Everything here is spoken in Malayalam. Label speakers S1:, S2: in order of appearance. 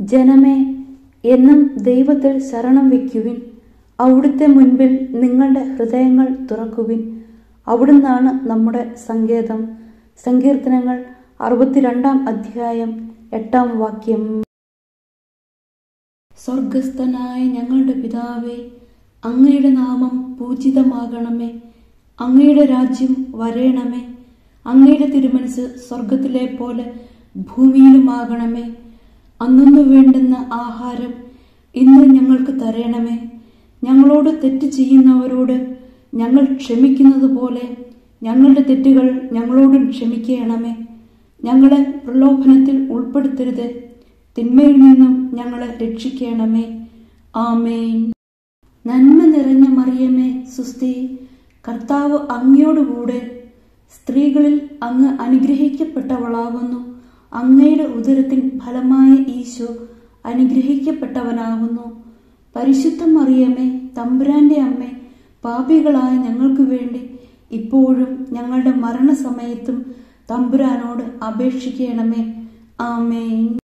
S1: ജനമേ എന്നും ദൈവത്തിൽ ശരണം വയ്ക്കുവിൻ അവിടുത്തെ മുൻപിൽ നിങ്ങളുടെ ഹൃദയങ്ങൾ തുറക്കുവിൻ അവിടുന്നാണ് നമ്മുടെ സങ്കേതം സങ്കീർത്തനങ്ങൾ അറുപത്തിരണ്ടാം അധ്യായം എട്ടാം വാക്യം സ്വർഗസ്ഥനായ ഞങ്ങളുടെ പിതാവേ അങ്ങയുടെ നാമം പൂജിതമാകണമേ അങ്ങയുടെ രാജ്യം വരേണമേ അങ്ങയുടെ തിരുമനസ് സ്വർഗത്തിലെ പോലെ ഭൂമിയിലുമാകണമേ അന്നു വേണ്ടുന്ന ആഹാരം ഇന്ന് ഞങ്ങൾക്ക് തരയണമേ ഞങ്ങളോട് തെറ്റ് ചെയ്യുന്നവരോട് ഞങ്ങൾ ക്ഷമിക്കുന്നത് പോലെ ഞങ്ങളുടെ തെറ്റുകൾ ഞങ്ങളോടും ക്ഷമിക്കണമേ ഞങ്ങളെ പ്രലോഭനത്തിൽ ഉൾപ്പെടുത്തരുത് തിന്മയിൽ നിന്നും ഞങ്ങളെ രക്ഷിക്കണമേ ആമേൻ നന്മ നിറഞ്ഞ മറിയമേ സുസ്തി കർത്താവ് അങ്ങയോടുകൂടെ സ്ത്രീകളിൽ അങ്ങ് അനുഗ്രഹിക്കപ്പെട്ടവളാകുന്നു അങ്ങയുടെ ഉദരത്തിൻ ഫലമായ ഈശോ അനുഗ്രഹിക്കപ്പെട്ടവനാകുന്നു പരിശുദ്ധ മറിയമേ തമ്പുരാന്റെ അമ്മേ പാപികളായ ഞങ്ങൾക്ക് വേണ്ടി ഇപ്പോഴും ഞങ്ങളുടെ മരണസമയത്തും തമ്പുരാനോട് അപേക്ഷിക്കണമേ ആമേൻ